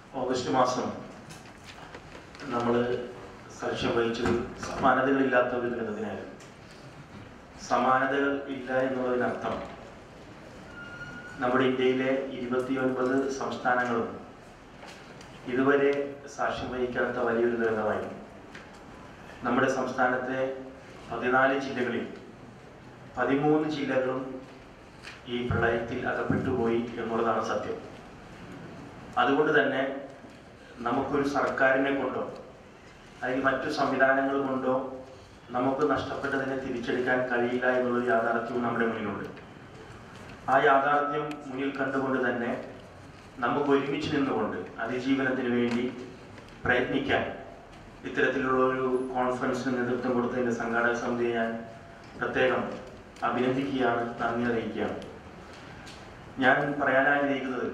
August മാസം നമ്മൾ സാക്ഷ്യം വഹിച്ചത് സമാനതകളില്ലാത്ത ഒരു ദുരന്തത്തിനായിരുന്നു സമാനതകൾ ഇല്ല എന്നുള്ളതിനർത്ഥം നമ്മുടെ ഇന്ത്യയിലെ ഇരുപത്തിയൊൻപത് സംസ്ഥാനങ്ങളും ഇതുവരെ സാക്ഷ്യം വഹിക്കാത്ത വലിയൊരു ദുരന്തമായിരുന്നു നമ്മുടെ സംസ്ഥാനത്തെ പതിനാല് ജില്ലകളിൽ പതിമൂന്ന് ജില്ലകളും ഈ പ്രളയത്തിൽ അകപ്പെട്ടുപോയി എന്നുള്ളതാണ് സത്യം അതുകൊണ്ട് തന്നെ നമുക്കൊരു സർക്കാരിനെ കൊണ്ടോ അല്ലെങ്കിൽ മറ്റു സംവിധാനങ്ങൾ കൊണ്ടോ നമുക്ക് നഷ്ടപ്പെട്ടതിനെ തിരിച്ചെടുക്കാൻ കഴിയില്ല എന്നുള്ളൊരു യാഥാർത്ഥ്യവും നമ്മുടെ മുന്നിലുണ്ട് ആ യാഥാർത്ഥ്യം മുന്നിൽ കണ്ടുകൊണ്ട് തന്നെ നമുക്ക് ഒരുമിച്ച് നിന്നുകൊണ്ട് അതിജീവനത്തിന് വേണ്ടി പ്രയത്നിക്കാൻ ഇത്തരത്തിലുള്ള ഒരു കോൺഫറൻസിന് നേതൃത്വം കൊടുത്തതിൻ്റെ സംഘാടക സമിതിയെ ഞാൻ പ്രത്യേകം അഭിനന്ദിക്കുകയാണ് നന്ദി അറിയിക്കുകയാണ് ഞാൻ പറയാനാഗ്രഹിക്കുന്നത്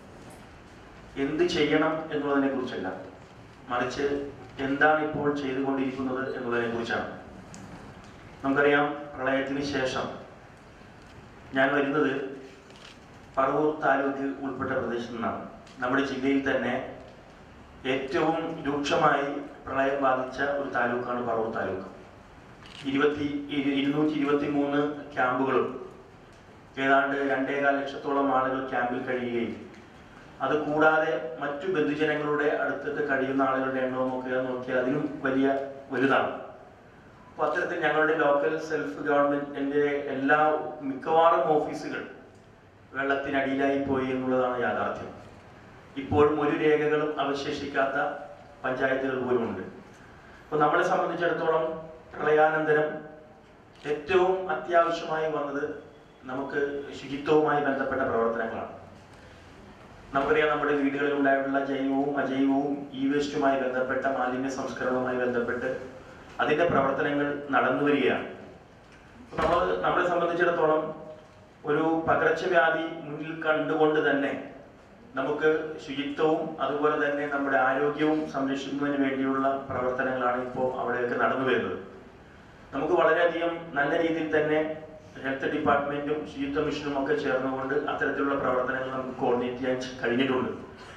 എന്ത് ചെയ്യണം എന്നുള്ളതിനെ കുറിച്ചല്ല മറിച്ച് എന്താണ് ഇപ്പോൾ ചെയ്തുകൊണ്ടിരിക്കുന്നത് എന്നുള്ളതിനെ കുറിച്ചാണ് നമുക്കറിയാം പ്രളയത്തിന് ശേഷം ഞാൻ വരുന്നത് പറവൂർ താലൂക്ക് ഉൾപ്പെട്ട പ്രദേശത്തു നിന്നാണ് നമ്മുടെ ജില്ലയിൽ തന്നെ ഏറ്റവും രൂക്ഷമായി പ്രളയം ബാധിച്ച ഒരു താലൂക്കാണ് പറവൂർ താലൂക്ക് ഇരുപത്തി ഇരു- ഇരുന്നൂറ്റി ഇരുപത്തി മൂന്ന് ക്യാമ്പുകളും ഏതാണ്ട് രണ്ടേകാൽ ലക്ഷത്തോളം ആളുകൾ ക്യാമ്പിൽ കഴിയുകയും അത് കൂടാതെ മറ്റു ബന്ധുജനങ്ങളുടെ അടുത്തൊക്കെ കഴിയുന്ന ആളുകളുടെ എണ്ണവും ഒക്കെ നോക്കിയാൽ അതിലും വലിയ വലുതാണ് അപ്പൊ അത്തരത്തിൽ ഞങ്ങളുടെ ലോക്കൽ സെൽഫ് ഗവൺമെന്റിന്റെ എല്ലാ മിക്കവാറും ഓഫീസുകൾ വെള്ളത്തിനടിയിലായി പോയി എന്നുള്ളതാണ് യാഥാർത്ഥ്യം ഇപ്പോഴും ഒരു രേഖകളും അവശേഷിക്കാത്ത പഞ്ചായത്തുകൾ പോലും ഉണ്ട് അപ്പൊ നമ്മളെ സംബന്ധിച്ചിടത്തോളം പ്രളയാനന്തരം ഏറ്റവും അത്യാവശ്യമായി വന്നത് നമുക്ക് ശുചിത്വവുമായി ബന്ധപ്പെട്ട പ്രവർത്തനങ്ങളാണ് നമുക്കറിയാം നമ്മുടെ വീടുകളിൽ ഉണ്ടായിട്ടുള്ള ജൈവവും അജൈവവും ഇ വേസ്റ്റുമായി ബന്ധപ്പെട്ട മാലിന്യ സംസ്കരണവുമായി ബന്ധപ്പെട്ട് അതിന്റെ പ്രവർത്തനങ്ങൾ നടന്നു വരികയാണ് അപ്പൊ നമ്മൾ നമ്മളെ സംബന്ധിച്ചിടത്തോളം ഒരു പകർച്ചവ്യാധി മുന്നിൽ കണ്ടുകൊണ്ട് തന്നെ നമുക്ക് ശുചിത്വവും അതുപോലെ തന്നെ നമ്മുടെ ആരോഗ്യവും സംരക്ഷിക്കുന്നതിന് വേണ്ടിയുള്ള പ്രവർത്തനങ്ങളാണ് ഇപ്പോൾ അവിടെയൊക്കെ നടന്നു വരുന്നത് നമുക്ക് വളരെയധികം നല്ല രീതിയിൽ തന്നെ ഹെൽത്ത് ഡിപ്പാർട്ട്മെന്റും ശുചിത്വ മിഷനും ഒക്കെ ചേർന്നുകൊണ്ട് അത്തരത്തിലുള്ള പ്രവർത്തനങ്ങൾ നമുക്ക് കോർഡിനേറ്റ് ചെയ്യാൻ കഴിഞ്ഞിട്ടുണ്ട്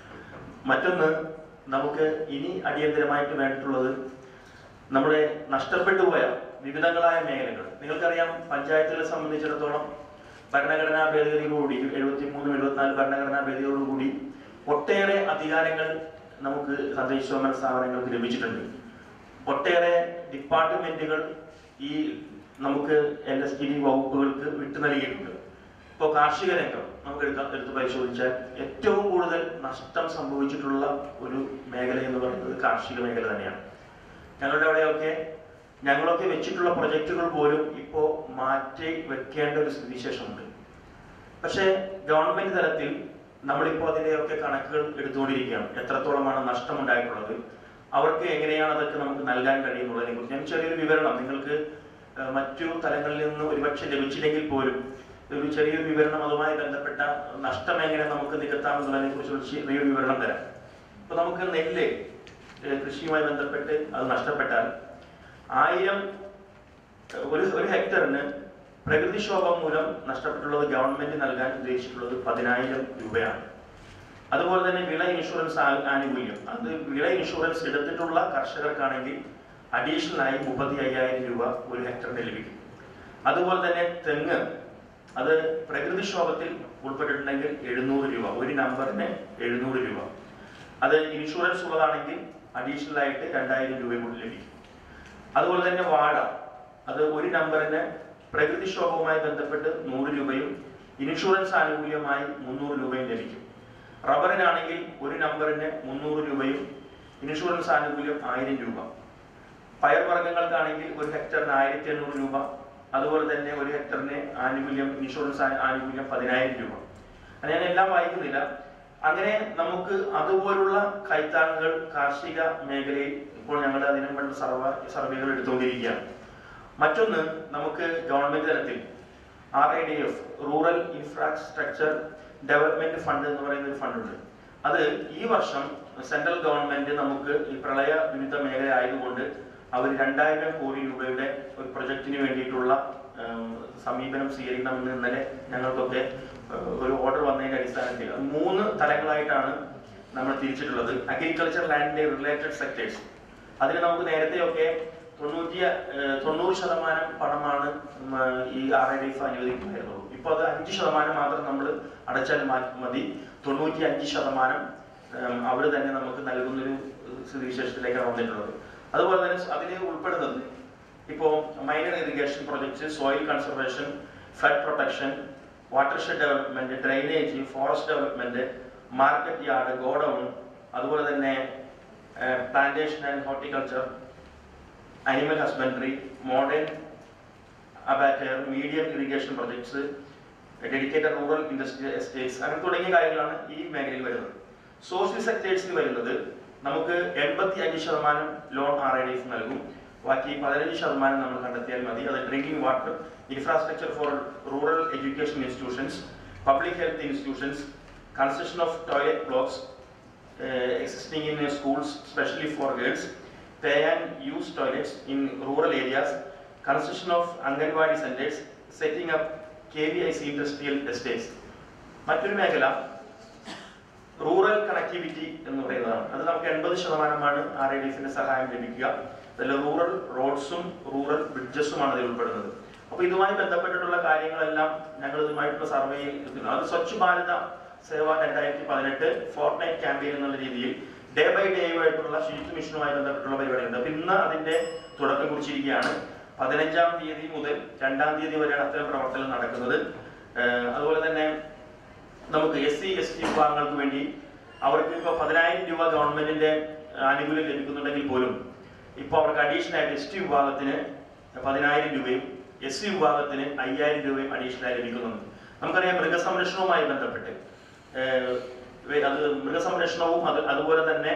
മറ്റൊന്ന് നമുക്ക് ഇനി അടിയന്തരമായിട്ട് വേണ്ടിയിട്ടുള്ളത് നമ്മുടെ നഷ്ടപ്പെട്ടു പോയ വിവിധങ്ങളായ മേഖലകൾ നിങ്ങൾക്കറിയാം പഞ്ചായത്തുകളെ സംബന്ധിച്ചിടത്തോളം ഭരണഘടനാ ഭേദഗതിയോടുകൂടി എഴുപത്തി മൂന്നും എഴുപത്തിനാല് ഭരണഘടനാ ഭേദഗതിയോടുകൂടി ഒട്ടേറെ അധികാരങ്ങൾ നമുക്ക് തദ്ദേശഭരണ സ്ഥാപനങ്ങൾക്ക് ലഭിച്ചിട്ടുണ്ട് ഒട്ടേറെ ഡിപ്പാർട്ട്മെന്റുകൾ ഈ നമുക്ക് എൽ എസ് ഡി വകുപ്പുകൾക്ക് വിട്ടു നൽകിയിട്ടുണ്ട് ഇപ്പോൾ കാർഷിക രംഗം നമുക്ക് എടുക്കാം എടുത്ത് പരിശോധിച്ചാൽ ഏറ്റവും കൂടുതൽ നഷ്ടം സംഭവിച്ചിട്ടുള്ള ഒരു മേഖല എന്ന് പറയുന്നത് കാർഷിക മേഖല തന്നെയാണ് ഞങ്ങളുടെ അവിടെയൊക്കെ ഞങ്ങളൊക്കെ വെച്ചിട്ടുള്ള പ്രൊജക്റ്റുകൾ പോലും ഇപ്പോൾ മാറ്റി വെക്കേണ്ട ഒരു സ്ഥിതിവിശേഷമുണ്ട് പക്ഷേ ഗവൺമെന്റ് തലത്തിൽ നമ്മളിപ്പോൾ അതിൻ്റെയൊക്കെ കണക്കുകൾ എടുത്തുകൊണ്ടിരിക്കുകയാണ് എത്രത്തോളമാണ് നഷ്ടമുണ്ടായിട്ടുള്ളത് അവർക്ക് എങ്ങനെയാണ് അതൊക്കെ നമുക്ക് നൽകാൻ കഴിയുന്നുള്ളതിനെ കുറിച്ച് ഞാൻ ചെറിയൊരു വിവരണം നിങ്ങൾക്ക് ഏഹ്, മറ്റു തലങ്ങളിൽ നിന്ന് ഒരുപക്ഷെ ലഭിച്ചില്ലെങ്കിൽ പോലും ഒരു ചെറിയൊരു വിവരണം അതുമായി ബന്ധപ്പെട്ട നഷ്ടം എങ്ങനെ നമുക്ക് നികത്താമെന്നുള്ളതിനെ കുറിച്ചുള്ള ചെറിയൊരു വിവരണം തരാം ഇപ്പൊ നമുക്ക് നെല്ല് ഏഹ്, കൃഷിയുമായി ബന്ധപ്പെട്ട് അത് നഷ്ടപ്പെട്ടാൽ ആയിരം ഏഹ്, ഒരു ഒരു ഹെക്ടറിന് പ്രകൃതിക്ഷോഭം മൂലം നഷ്ടപ്പെട്ടുള്ളത് ഗവൺമെന്റ് നൽകാൻ ഉദ്ദേശിച്ചിട്ടുള്ളത് പതിനായിരം രൂപയാണ് അതുപോലെ തന്നെ വിള ഇൻഷുറൻസ് ആ- ആനുകൂല്യം അത് വിള ഇൻഷുറൻസ് എടുത്തിട്ടുള്ള കർഷകർക്കാണെങ്കിൽ അഡീഷണൽ ആയി മുപ്പത്തി അയ്യായിരം രൂപ ഒരു ഹെക്ടറിന് ലഭിക്കും അതുപോലെ തന്നെ തെങ്ങ് അത് പ്രകൃതിക്ഷോഭത്തിൽ ഉൾപ്പെട്ടിട്ടുണ്ടെങ്കിൽ എഴുന്നൂറ് രൂപ ഒരു നമ്പറിന് എഴുന്നൂറ് രൂപ അത് ഇൻഷുറൻസ് ഉള്ളതാണെങ്കിൽ അഡീഷണൽ ആയിട്ട് രണ്ടായിരം രൂപ കൂടി ലഭിക്കും അതുപോലെ തന്നെ വാഴ അത് ഒരു നമ്പറിന് പ്രകൃതിക്ഷോഭവുമായി ബന്ധപ്പെട്ട് നൂറ് രൂപയും ഇൻഷുറൻസ് ആനുകൂല്യമായി മുന്നൂറ് രൂപയും ലഭിക്കും റബ്ബറിനാണെങ്കിൽ ഒരു നമ്പറിന് മുന്നൂറ് രൂപയും ഇൻഷുറൻസ് ആനുകൂല്യം ആയിരം രൂപ പയർവർഗ്ഗങ്ങൾക്കാണെങ്കിൽ ഒരു ഹെക്ടറിന് ആയിരത്തി എണ്ണൂറ് രൂപ അതുപോലെ തന്നെ ഒരു ഹെക്ടറിന് ആനുകൂല്യം ഇൻഷുറൻസ് ആ- ആനുകൂല്യം പതിനായിരം രൂപ അത് ഞാൻ എല്ലാം വായിക്കുന്നില്ല അങ്ങനെ നമുക്ക് അതുപോലുള്ള കൈത്താങ്ങുകൾ കാർഷിക മേഖലയിൽ ഇപ്പോൾ ഞങ്ങൾ അതിനു വേണ്ട സർവ സർവേകൾ എടുത്തുകൊണ്ടിരിക്കുകയാണ് മറ്റൊന്ന് നമുക്ക് ഗവൺമെന്റ് തലത്തിൽ R I D F rural infrastructure development fund എന്ന് പറയുന്ന ഒരു ഫണ്ട് ഉണ്ട് അത് ഈ വർഷം സെൻട്രൽ ഗവൺമെന്റ് നമുക്ക് ഈ പ്രളയ വിരുദ്ധ മേഖല ആയതുകൊണ്ട് അവർ രണ്ടായിരം കോടി രൂപയുടെ ഒരു പ്രൊജക്ടിന് വേണ്ടിയിട്ടുള്ള ഉം, സമീപനം സ്വീകരിക്കണമെന്ന് ഇന്നലെ ഞങ്ങൾക്കൊക്കെ ഏഹ്, ഒരു ഓർഡർ വന്നതിന്റെ അടിസ്ഥാനത്തിൽ അത് മൂന്ന് തലങ്ങളായിട്ടാണ് നമ്മൾ തിരിച്ചിട്ടുള്ളത് അഗ്രികൾച്ചർ ലാൻഡിന്റെ റിലേറ്റഡ് സെക്ടേഴ്സ് അതിന് നമുക്ക് നേരത്തെയൊക്കെ തൊണ്ണൂറ്റി ഏഹ് തൊണ്ണൂറ് ശതമാനം പണമാണ് ഉം, ഈ ആർ ഐ ഡി എഫ് അനുവദിക്കുമായിരുന്നുള്ളൂ ഇപ്പോൾ അത് അഞ്ച് ശതമാനം മാത്രം നമ്മൾ അടച്ചാൽ മാ- മതി തൊണ്ണൂറ്റി അഞ്ച് ശതമാനം അവർ തന്നെ നമുക്ക് നൽകുന്നൊരു ഏഹ്, സ്ഥിതിവിശേഷത്തിലേക്കാണ് വന്നിട്ടുള്ളത് അതുപോലെ തന്നെ അതിൽ ഉൾപ്പെടുന്നത് ഇപ്പോൾ minor irrigation projects soil conservation flood protection watershed development drainage forest development market yard godown അതുപോലെ തന്നെ plantation and horticulture animal husbandry modern abattoir medium irrigation projects dedicated rural industrial estates അങ്ങനെ തുടങ്ങിയ കാര്യങ്ങളാണ് ഈ മേഖലയിൽ വരുന്നത് സോഷ്യൽ സെക്ടേഴ്സിൽ വരുന്നത് നമുക്ക് എൺപത്തി അഞ്ച് ശതമാനം loan R I D F നൽകും ബാക്കി പതിനഞ്ച് ശതമാനം നമ്മൾ കണ്ടെത്തിയാൽ മതി അത് drinking water infrastructure for rural education institutions public health institutions construction of toilet blocks existing in uh, schools, especially for girls, pay and use toilets in rural areas, construction of Anganwadi centers, setting up KVIC industrial estates. മറ്റൊരു മേഖല rural connectivity എന്ന് പറയുന്നതാണ് അത് നമുക്ക് എൺപത് ശതമാനമാണ് R I D എഫിന്റെ സഹായം ലഭിക്കുക അതിൽ റൂറൽ റോഡ്സും റൂറൽ ബ്രിഡ്ജസുമാണ് അതിൽ ഉൾപ്പെടുന്നത് അപ്പൊ ഇതുമായി ബന്ധപ്പെട്ടിട്ടുള്ള കാര്യങ്ങളെല്ലാം ഞങ്ങൾ ഇതുമായിട്ടുള്ള സർവേയിൽ എത്തുന്നു അത് സ്വച്ഛ് ഭാരത സേവ രണ്ടായിരത്തി പതിനെട്ട് ഫോർ നൈറ്റ് ക്യാമ്പയിൻ എന്നുള്ള രീതിയിൽ ഡേ ബൈ ഡേയുമായിട്ടുള്ള ശുചിത്വ മിഷനുമായി ബന്ധപ്പെട്ടുള്ള പരിപാടിയുണ്ട് അപ്പൊ ഇന്ന് അതിന്റെ തുടക്കം കുറിച്ചിരിക്കുകയാണ് പതിനഞ്ചാം തീയതി മുതൽ രണ്ടാം തീയതി വരെയാണ് അത്തരം പ്രവർത്തനം നടക്കുന്നത് ഏഹ് അതുപോലെ തന്നെ നമുക്ക് എസ് സി എസ് ടി വിഭാഗങ്ങൾക്ക് വേണ്ടി അവർക്ക് ഇപ്പോൾ പതിനായിരം രൂപ ഗവൺമെന്റിന്റെ ആനുകൂല്യം ലഭിക്കുന്നുണ്ടെങ്കിൽ പോലും ഇപ്പോൾ അവർക്ക് അഡീഷണൽ ആയിട്ട് എസ് ടി വിഭാഗത്തിന് പതിനായിരം രൂപയും എസ് സി വിഭാഗത്തിന് അയ്യായിരം രൂപയും അഡീഷണൽ ആയി ലഭിക്കുന്നുണ്ട് നമുക്കറിയാം മൃഗസംരക്ഷണവുമായി ബന്ധപ്പെട്ട് ഏഹ് വെ- അത് മൃഗസംരക്ഷണവും അത് അതുപോലെ തന്നെ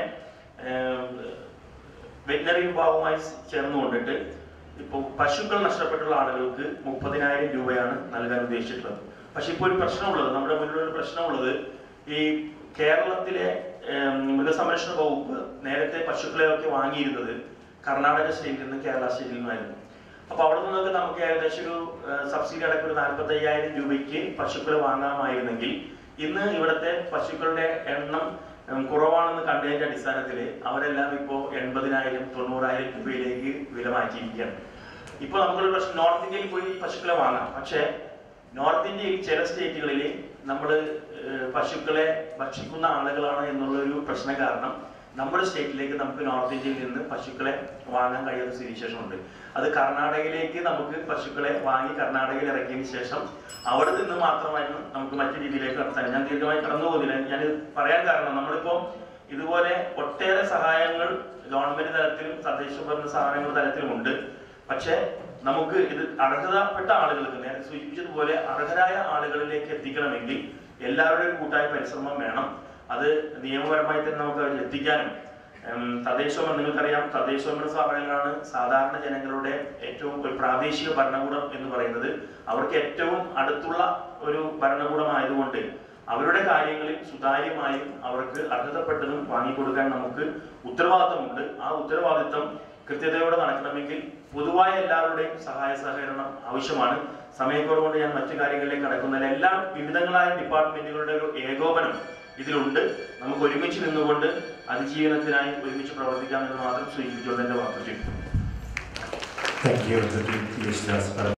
വെറ്റിനറി വിഭാഗവുമായി ചേർന്നുകൊണ്ടിട്ട് ഇപ്പോൾ പശുക്കൾ നഷ്ടപ്പെട്ടുള്ള ആളുകൾക്ക് മുപ്പതിനായിരം രൂപയാണ് നൽകാൻ ഉദ്ദേശിച്ചിട്ടുള്ളത് പക്ഷെ ഇപ്പോൾ ഒരു പ്രശ്നമുള്ളത് നമ്മുടെ മുന്നിലുള്ള ഒരു പ്രശ്നമുള്ളത് ഈ കേരളത്തിലെ ഏം, മൃഗസംരക്ഷണ വകുപ്പ് നേരത്തെ പശുക്കളെയൊക്കെ വാങ്ങിയിരുന്നത് കർണാടക സ്റ്റേറ്റിൽ നിന്ന് കേരള സ്റ്റേറ്റിൽ നിന്നായിരുന്നു അപ്പൊ അവിടെ നിന്നൊക്കെ നമുക്ക് ഏകദേശം ഒരു സബ്സിഡി അടക്കം ഒരു നാൽപ്പത്തി അയ്യായിരം രൂപയ്ക്ക് പശുക്കളെ വാങ്ങാമായിരുന്നെങ്കിൽ ഇന്ന് ഇവിടുത്തെ പശുക്കളുടെ എണ്ണം ഉം, കുറവാണെന്ന് കണ്ടതിന്റെ അടിസ്ഥാനത്തിൽ അവരെല്ലാം ഇപ്പോൾ എൺപതിനായിരം തൊണ്ണൂറായിരം രൂപയിലേക്ക് വില മാറ്റിയിരിക്കുകയാണ് ഇപ്പോൾ നമുക്കൊരു പ്രശ്നം നോർത്ത് ഇന്ത്യയിൽ പോയി പശുക്കളെ വാങ്ങാം പക്ഷേ നോർത്ത് ഇന്ത്യയിൽ ചില സ്റ്റേറ്റുകളിൽ നമ്മൾ പശുക്കളെ ഭക്ഷിക്കുന്ന ആളുകളാണ് എന്നുള്ളൊരു പ്രശ്നം കാരണം നമ്മുടെ സ്റ്റേറ്റിലേക്ക് നമുക്ക് നോർത്ത് ഇന്ത്യയിൽ നിന്ന് പശുക്കളെ വാങ്ങാൻ കഴിയാത്ത സ്ഥിതിവിശേഷമുണ്ട് അത് കർണാടകയിലേക്ക് നമുക്ക് പശുക്കളെ വാങ്ങി കർണാടകയിൽ ഇറക്കിയതിന് ശേഷം അവിടെ നിന്ന് മാത്രമായിരുന്നു നമുക്ക് മറ്റു രീതിയിലേക്ക് നടത്താൻ ഞാൻ ദീർഘമായി കടന്നു പോകുന്നില്ല ഞാൻ പറയാൻ കാരണം നമ്മളിപ്പോ ഇതുപോലെ ഒട്ടേറെ സഹായങ്ങൾ ഗവൺമെന്റ് തലത്തിലും തദ്ദേശ ഭരണ സ്ഥാപനങ്ങളുടെ തലത്തിലുമുണ്ട് പക്ഷേ നമുക്ക് ഇത് അർഹതപ്പെട്ട ആളുകൾക്ക് നേരത്തെ സൂചിപ്പിച്ചതുപോലെ അർഹരായ ആളുകളിലേക്ക് എത്തിക്കണമെങ്കിൽ എല്ലാവരുടെയും കൂട്ടായ പരിശ്രമം വേണം അത് നിയമപരമായി തന്നെ നമുക്ക് അതിൽ എത്തിക്കാനും ഉം, തദ്ദേശഭരണം നിങ്ങൾക്കറിയാം തദ്ദേശഭരണ സ്ഥാപനങ്ങളാണ് സാധാരണ ജനങ്ങളുടെ ഏറ്റവും ഒരു പ്രാദേശിക ഭരണകൂടം എന്ന് പറയുന്നത് അവർക്ക് ഏറ്റവും അടുത്തുള്ള ഒരു ഭരണകൂടമായതുകൊണ്ട് അവരുടെ കാര്യങ്ങളിൽ സുതാര്യമായും അവർക്ക് അർഹതപ്പെട്ടതും വാങ്ങിക്കൊടുക്കാൻ നമുക്ക് ഉത്തരവാദിത്തമുണ്ട് ആ ഉത്തരവാദിത്തം കൃത്യതയോടെ നടക്കണമെങ്കിൽ പൊതുവായ എല്ലാവരുടെയും സഹായ സഹകരണം ആവശ്യമാണ് സമയക്കുറവുകൊണ്ട് ഞാൻ മറ്റു കാര്യങ്ങളിലേക്ക് കടക്കുന്നില്ല എല്ലാ വിവിധങ്ങളായ ഡിപ്പാർട്ട്മെന്റുകളുടെ ഒരു ഏകോപനം ഇതിലുണ്ട് നമുക്ക് ഒരുമിച്ച് നിന്നുകൊണ്ട് അതിജീവനത്തിനായി ഒരുമിച്ച് പ്രവർത്തിക്കാം എന്ന് മാത്രം സൂചിപ്പിച്ചുകൊണ്ട് എന്റെ വാർത്ത Thank you, Deputy യേശുദാസ്.